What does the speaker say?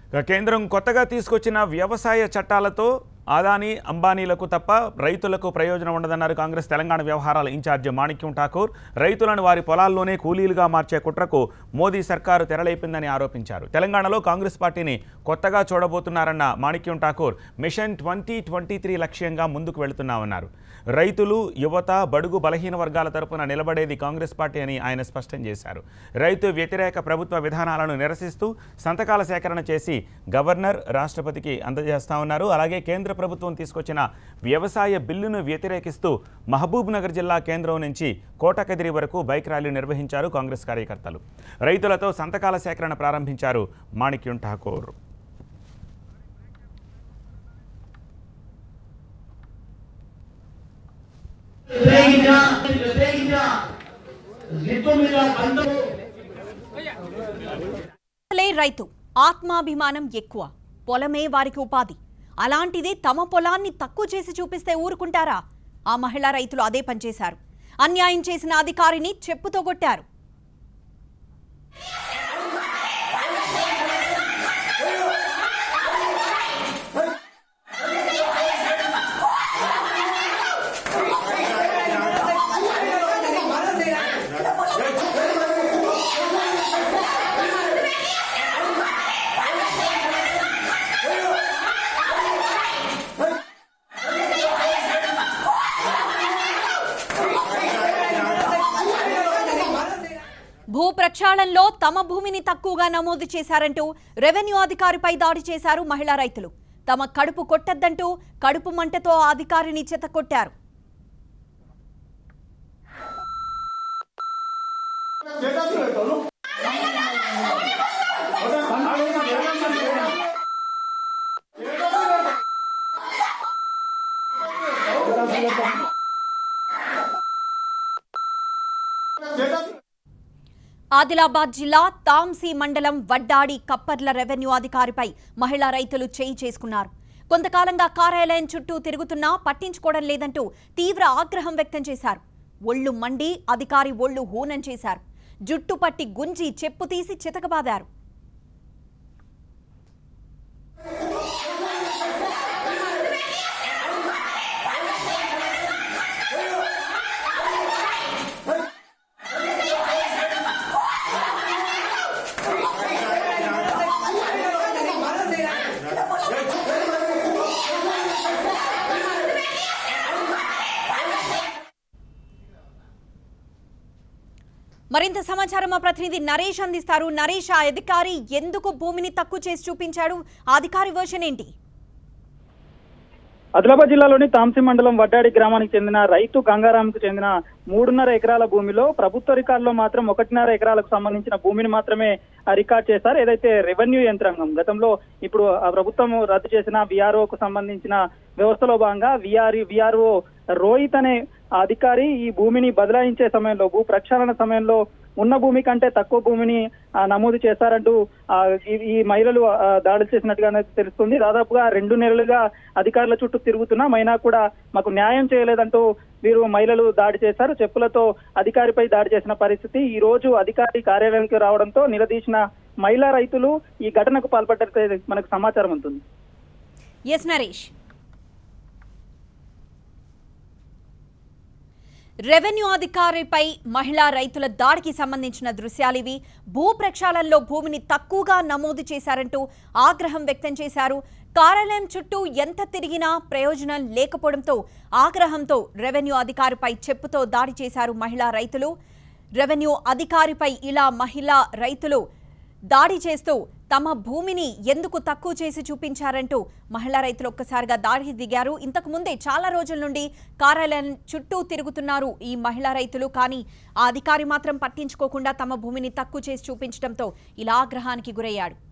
ఇక కేంద్రం కొత్తగా తీసుకొచ్చిన వ్యవసాయ చట్టాలతో ఆదాని అంబానీలకు తప్ప రైతులకు ప్రయోజనం ఉండదన్నారు కాంగ్రెస్ తెలంగాణ వ్యవహారాల ఇన్ఛార్జి మాణిక్యం ఠాకూర్ రైతులను వారి పొలాల్లోనే కూలీలుగా మార్చే కుట్రకు మోదీ సర్కారు తెరలేపిందని ఆరోపించారు తెలంగాణలో కాంగ్రెస్ పార్టీని కొత్తగా చూడబోతున్నారన్న Manickam Tagore mission twenty twenty three లక్ష్యంగా ముందుకు వెళుతున్నామన్నారు రైతులు యువత బడుగు బలహీన వర్గాల తరపున నిలబడేది కాంగ్రెస్ పార్టీ అని ఆయన స్పష్టం చేశారు రైతు వ్యతిరేక ప్రభుత్వ విధానాలను నిరసిస్తూ సంతకాల సేకరణ చేసి గవర్నర్ రాష్ట్రపతికి అందజేస్తామన్నారు అలాగే కేంద్ర ప్రభుత్వం తీసుకొచ్చిన వ్యవసాయ బిల్లును వ్యతిరేకిస్తూ మహబూబ్ నగర్ జిల్లా కేంద్రం నుంచి కోటకదిరి వరకు బైక్ ర్యాలీ నిర్వహించారు కాంగ్రెస్ కార్యకర్తలు రైతులతో సంతకాల సేకరణ ప్రారంభించారు మాణిక్యం ఠాకూర్ వ్యతిరేకించిన వ్యతిరేకించిన జిత్తు మీద పంటలు లే రైతు ఆత్మాభిమానం ఎక్కువ పొలమే వారికి ఉపాధి అలాంటిది తమ పొలాన్ని తక్కువ చేసి చూపిస్తే ఊరుకుంటారా ఆ మహిళా రైతులు అదే పనిచేశారు అన్యాయం చేసిన అధికారిని చెప్పుతో కొట్టారు భూ ప్రక్షాళనలో తమ భూమిని తక్కువగా నమోదు చేశారంటూ రెవెన్యూ అధికారిపై దాడి చేశారు మహిళా రైతులు తమ కడుపు కొట్టద్దంటూ కడుపు మంటతో ఆ అధికారిని చెతకొట్టారు ఆదిలాబాద్ జిల్లా తాంసీ మండలం వడ్డాడి కప్పర్ల రెవెన్యూ అధికారిపై మహిళా రైతులు చేయి చేసుకున్నారు కొంతకాలంగా కార్యాలయం చుట్టూ తిరుగుతున్నా పట్టించుకోవడం లేదంటూ తీవ్ర ఆగ్రహం వ్యక్తం చేశారు ఒళ్ళు మండి అధికారి ఒళ్ళు హూనం చేశారు జుట్టు పట్టి గుంజి చెప్పు తీసి చితకబాదారు మరింత సమాచారం మా ప్రతినిధి నరేష్ అందిస్తారు నరేష్ ఆ అధికారి ఎందుకు భూమిని తక్కువ చేసి చూపించాడు ఆ అధికారి వర్షన్ ఏంటి ఆదిలాబాద్ జిల్లాలోని తాంసి మండలం వడ్డాడి గ్రామానికి చెందిన రైతు గంగారాంకు చెందిన మూడున్నర ఎకరాల భూమిలో ప్రభుత్వ రికార్డులో మాత్రం ఒకటిన్నర ఎకరాలకు సంబంధించిన భూమిని మాత్రమే ఆ రికార్డ్ చేశారు ఏదైతే రెవెన్యూ యంత్రాంగం గతంలో ఇప్పుడు ఆ ప్రభుత్వం రద్దు చేసిన విఆర్ఓకు సంబంధించిన వ్యవస్థలో భాగంగా విఆర్ విఆర్ఓ రోహిత్ అనే ఆ అధికారి ఈ భూమిని బదలాయించే సమయంలో భూ ప్రక్షాళన సమయంలో ఉన్న భూమి కంటే తక్కువ భూమిని ఆ, నమోదు చేశారంటూ ఆ, ఈ- ఈ మహిళలు ఆ, దాడులు చేసినట్టుగా తెలుస్తుంది దాదాపుగా రెండు నెలలుగా అధికారుల చుట్టూ తిరుగుతున్నా మైనా కూడా మాకు న్యాయం చేయలేదంటూ వీరు మహిళలు దాడి చేశారు చెప్పులతో అధికారిపై దాడి చేసిన పరిస్థితి ఈ రోజు అధికారి కార్యాలయానికి రావడంతో నిలదీసిన మహిళా రైతులు ఈ ఘటనకు పాల్పడ్డట్టు మనకు సమాచారం ఉంటుంది ఎస్ నరేష్ రెవెన్యూ అధికారిపై మహిళా రైతుల దాడికి సంబంధించిన దృశ్యాలివి భూ ప్రక్షాళనలో భూమిని తక్కువగా నమోదు చేశారంటూ ఆగ్రహం వ్యక్తం చేశారు కార్యాలయం చుట్టూ ఎంత తిరిగినా ప్రయోజనం లేకపోవడంతో ఆగ్రహంతో రెవెన్యూ అధికారిపై చెప్పుతో దాడి చేశారు మహిళా రైతులు రెవెన్యూ అధికారిపై ఇలా మహిళా రైతులు దాడి చేస్తూ తమ భూమిని ఎందుకు తక్కువ చేసి చూపించారంటూ మహిళా రైతులు ఒక్కసారిగా దాడికి దిగారు ఇంతకు ముందే చాలా రోజుల నుండి కార్యాలయం చుట్టూ తిరుగుతున్నారు ఈ మహిళా రైతులు కానీ ఆ అధికారి మాత్రం పట్టించుకోకుండా తమ భూమిని తక్కువ చేసి చూపించడంతో ఇలా ఆగ్రహానికి గురయ్యాడు